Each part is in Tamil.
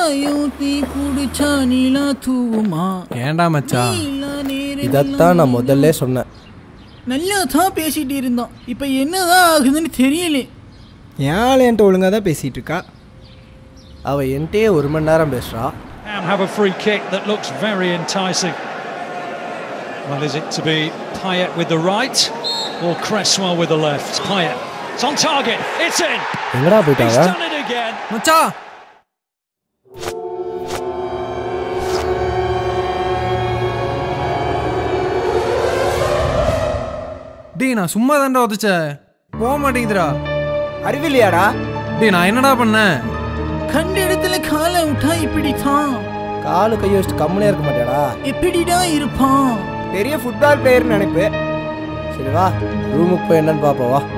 சாராயம் தீ குடிச்சா நீலா தூவுமா ஏன்டா மச்சான் நீலா நேரமெல்லாம் இதைத்தான் நான் முதல்ல சொன்னேன் நல்லா தான் பேசிட்டு இருந்தோம் இப்போ என்னதான் ஆகுதுன்னு தெரியல என் ஆள் என்கிட்ட ஒழுங்காக தான் பேசிகிட்டு இருக்கா அவ என்கிட்டயே ஒரு மணி நேரம் பேசுறா Ham have a free kick that looks very enticing. Well, is it to be Payet with the right or Cresswell with the left? Payet. It's on target. It's in. எங்கடா He's போயிட்டாங்க done it again. மச்சா டேய் நான் சும்மா தான்டா உதச்சேன் போக மாட்டேங்குதுடா அறிவில்லையாடா டேய் நான் என்னடா பண்ணேன் கண்ட இடத்துல காலை விட்டா இப்படித்தான் காலு கையை வச்சுட்டு கம்முனே இருக்க மாட்டியாடா எப்படிடா இருப்பான் பெரிய ஃபுட்பால் பிளேயர்னு நினைப்பு சரி வா ரூமுக்கு போய் என்னன்னு பாப்போம் வா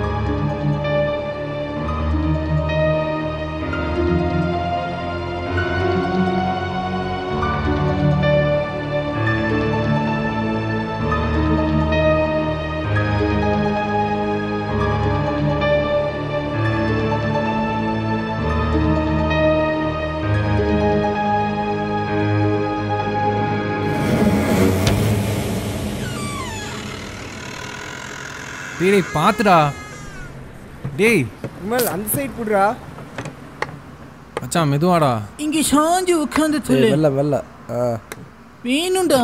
டேய் டேய் பார்த்துடா டேய் இனிமேல் அந்த சைடு போடுறா மச்சான் மெதுவாடா இங்க சாஞ்சு உட்காந்து சரி தொலை வெள்ள வெள்ள ஆ வேணும்டா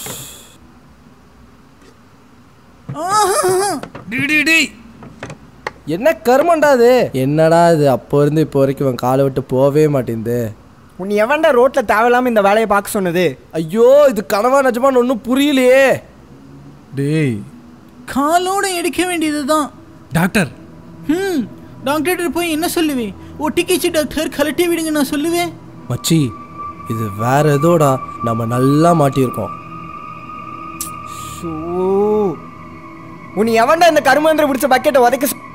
ஆஹா டேய் டேய் டேய் என்ன கருமண்டா இது என்னடா இது அப்போ இருந்து இப்போ வரைக்கும் இவன் காலை விட்டு போகவே மாட்டேங்குது உன்னை எவன்டா ரோட்டில் தேவையில்லாமல் இந்த வேலையை பார்க்க சொன்னது ஐயோ இது கனவா நிஜமான்னு ஒன்றும் புரியலையே டேய் காலோட எடுக்க வேண்டியதுதான் டாக்டர் ம் டாக்டர்கிட்ட போய் என்ன சொல்லுவேன் ஒட்டிக்கிச்சு டாக்டர் கலட்டி விடுங்க நான் சொல்லுவேன் மச்சி இது வேற ஏதோடா நம்ம நல்லா மாட்டியிருக்கோம் ஷோ உன்னை எவன்டா இந்த கருமந்திர பிடிச்ச பக்கெட்டை உதைக்க சொ-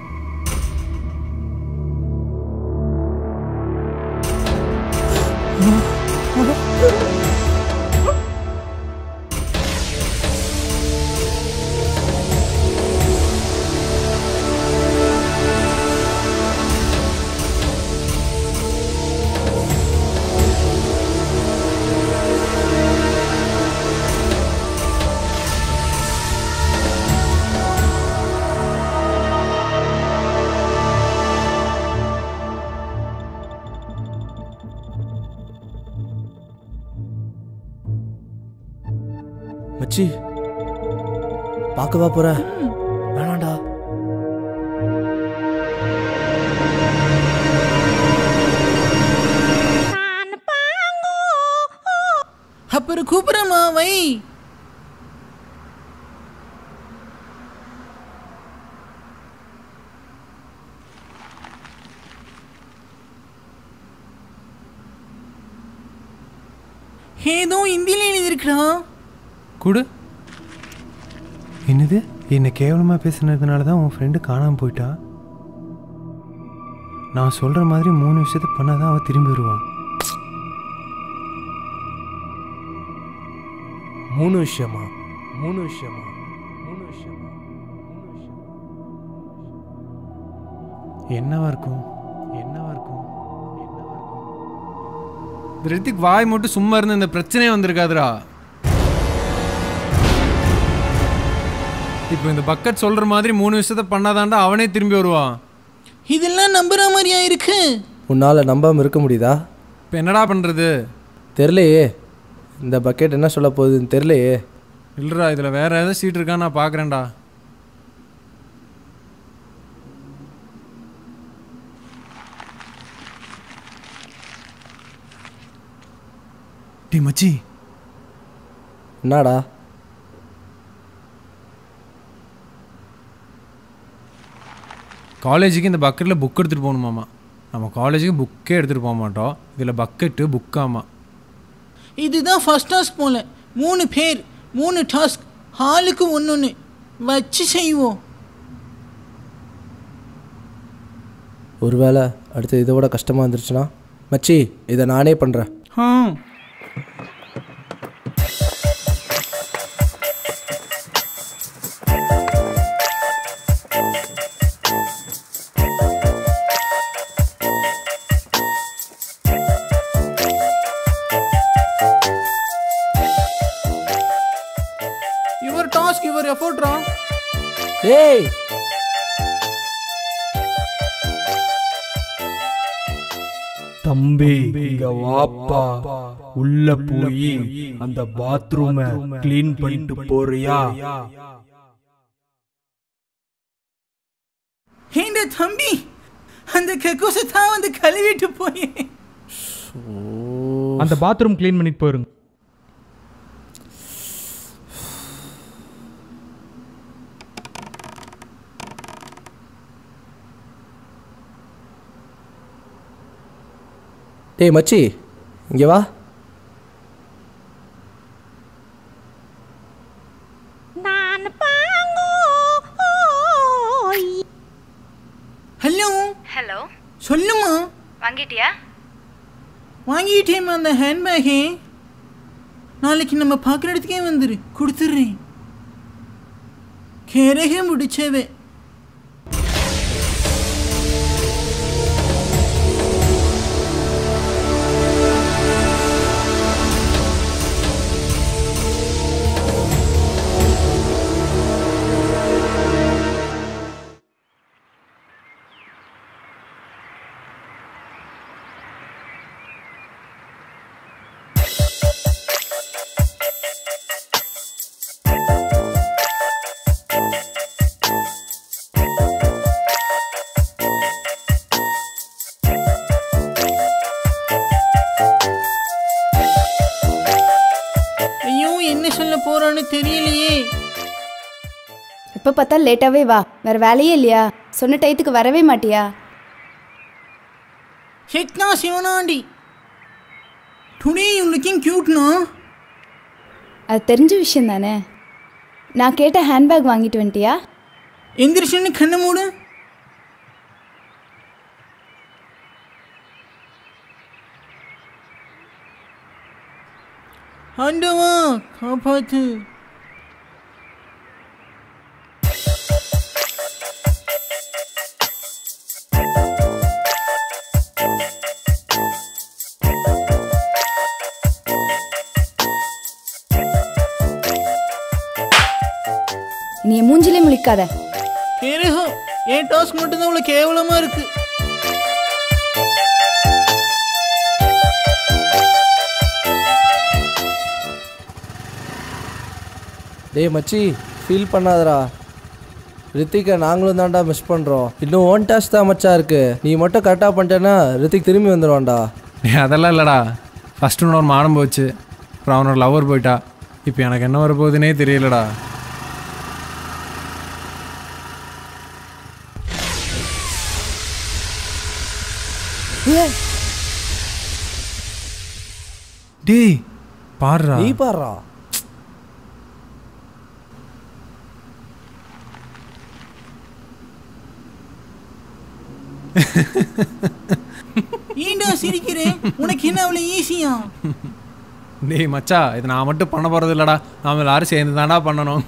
மச்சி பார்க்கவா போற வேணாண்டா அப்புறம் கூப்பிடுறமா வை ஏதோ ஹிந்தியில் எழுதியிருக்கா குடு என்னது என்னை கேவலமாக பேசுனதுனால தான் உன் ஃப்ரெண்டு காணாமல் போயிட்டா நான் சொல்கிற மாதிரி மூணு விஷயத்த பண்ணால் தான் அவன் திரும்பி வருவான் மூணு விஷயமா மூணு விஷயமா மூணு விஷயமா மூணு விஷயமா என்னவா இருக்கும் என்னவா இருக்கும் என்னவா இருக்கும் இந்த ரித்திக் வாய் மட்டும் சும்மா இருந்து இந்த பிரச்சனையே வந்திருக்காதுடா இப்போ இந்த பக்கெட் சொல்ற மாதிரி மூணு விஷயத்த பண்ணாதான்டா அவனே திரும்பி வருவான் இதெல்லாம் நம்புற மாதிரியா இருக்கு உன்னால நம்பாம இருக்க முடியுதா இப்போ என்னடா பண்றது தெரிலையே இந்த பக்கெட் என்ன சொல்ல போகுதுன்னு தெரிலையே இல்லைடா இதில் வேற ஏதாவது சீட் இருக்கான்னு நான் பார்க்குறேன்டா டேய் மச்சி என்னடா காலேஜுக்கு இந்த பக்கெட்டில் புக் எடுத்துகிட்டு போகணுமாமா நம்ம காலேஜுக்கு புக்கே எடுத்துகிட்டு போக மாட்டோம் இதில் பக்கெட்டு புக்காமா இதுதான் ஃபர்ஸ்ட் டாஸ்க் போல மூணு பேர் மூணு டாஸ்க் ஹாலுக்கு ஒன்று வச்சு செய்வோம் ஒருவேளை அடுத்து இதை விட கஷ்டமாக இருந்துருச்சுன்னா மச்சி இதை நானே பண்ணுறேன் ஆ ஏய் தம்பி இங்க வாப்பா உள்ள போய் அந்த பாத்ரூம க்ளீன் பண்ணிட்டு போறியா ஏண்டா தம்பி அந்த கக்கூசை தான் வந்து கழுவிட்டு போய் அந்த பாத்ரூம் க்ளீன் பண்ணிட்டு போயிருங்க டேய் மச்சி இங்கே வா ஹலோ ஹலோ சொல்லுமா வாங்கிட்டியா வாங்கிட்டேம்மா அந்த ஹேண்ட்பேகே நாளைக்கு நம்ம பார்க்குற இடத்துக்கே வந்துரு கொடுத்துட்றேன் கேரக முடிச்சவே ஐயோ என்ன சொல்ல போறான்னு தெரியலையே எப்போ பார்த்தா லேட்டாகவே வா வேற வேலையே இல்லையா சொன்ன டயத்துக்கு வரவே மாட்டியா ஹெக்னா சிவனாண்டி டுடே யூ லுக்கிங் கியூட்னா அது தெரிஞ்ச விஷயம் தானே நான் கேட்ட ஹேண்ட்பேக் வாங்கிட்டு வந்துட்டியா எந்திரிச்சுன்னு கண்ணை மூடு ஆண்டவா காப்பாத்து நீ என் மூஞ்சிலே முழிக்காத கேரகோ என் டாஸ்க் மட்டும்தான் இவ்வளோ கேவலமா இருக்கு டேய் மச்சி ஃபீல் பண்ணாதடா ரித்திகை நாங்களும் தான்டா மிஸ் பண்ணுறோம் இன்னும் ஓன் டாஸ்க் தான் மச்சா இருக்கு நீ மட்டும் கரெக்டாக பண்ணிட்டேன்னா ரித்திக் திரும்பி வந்துடுவான்டா டேய் அதெல்லாம் இல்லைடா ஃபஸ்ட்டு இன்னொரு மானம் போச்சு அப்புறம் அவனோட லவர் போயிட்டா இப்போ எனக்கு என்ன வரப்போகுதுன்னே தெரியலடா டேய் பாடுறா நீ பாடுறா ஏண்டா சிரிக்கிறேன் உனக்கு என்ன அவ்வளோ ஈஸியா டேய் மச்சா இது நான் மட்டும் பண்ண போகிறது இல்லைடா நாம எல்லாரும் சேர்ந்து தான்டா பண்ணணும்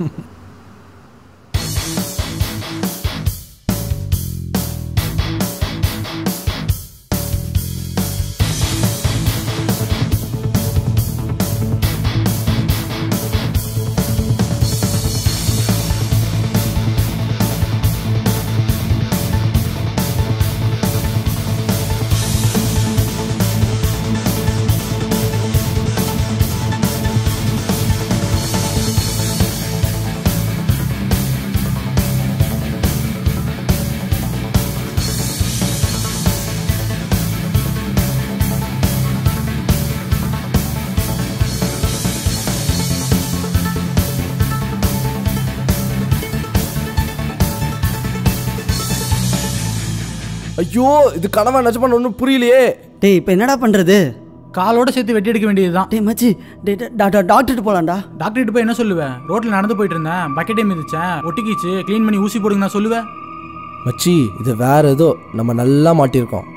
ஐயோ இது கனவா நிஜமான ஒன்றும் புரியலையே டேய் இப்போ என்னடா பண்ணுறது காலோட சேர்த்து வெட்டி எடுக்க வேண்டியதுதான் டேய் மச்சி டேய் டே- டாக்டர் டாக்டர்கிட்ட போகலாம்டா டாக்டர்கிட்ட போய் என்ன சொல்லுவேன் ரோட்ல நடந்து போயிட்டு இருந்தேன் பக்கெட்டே மிதிச்சேன் ஒட்டிக்கிச்சு க்ளீன் பண்ணி ஊசி போடுங்க நான் சொல்லுவேன் மச்சி இது வேற ஏதோ நம்ம நல்லா மாட்டியிருக்கோம்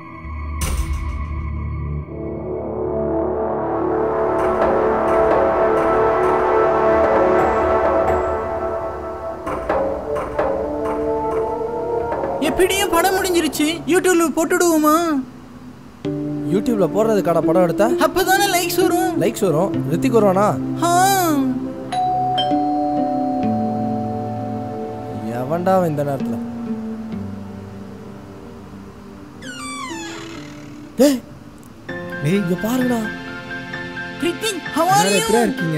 எப்படியும் படம் முடிஞ்சிருச்சு யூடியூப்ல போட்டுடுவோமா யூடியூப்ல போடுறதுக்கான படம் எடுத்தா அப்பதானே லைக்ஸ் வரும் லைக்ஸ் வரும் ரித்திக் வருவானா ஆ எவன்டா அவன் இந்த நேரத்தில் டேய் டேய் இங்க பாருங்கடா ரித்திக் ஹவாரி எல்லாரும் எப்படியா இருக்கீங்க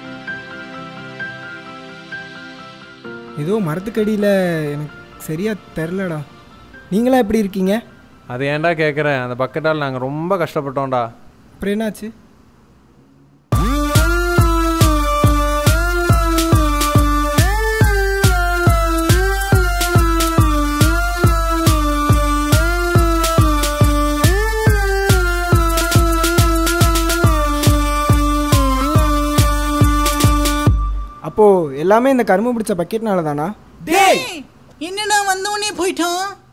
ஏதோ மரத்துக்கடியில் எனக்கு சரியா தெரிலடா நீங்களா எப்படி இருக்கீங்க அது ஏன்டா கேட்குறேன் அந்த பக்கெட்டால் நாங்கள் ரொம்ப கஷ்டப்பட்டோம்டா அப்புறம் என்னாச்சு அப்போ எல்லாமே இந்த கரும்பு பிடிச்ச பக்கெட்னால தானா டேய் என்னடா வந்தவனே போயிட்டான்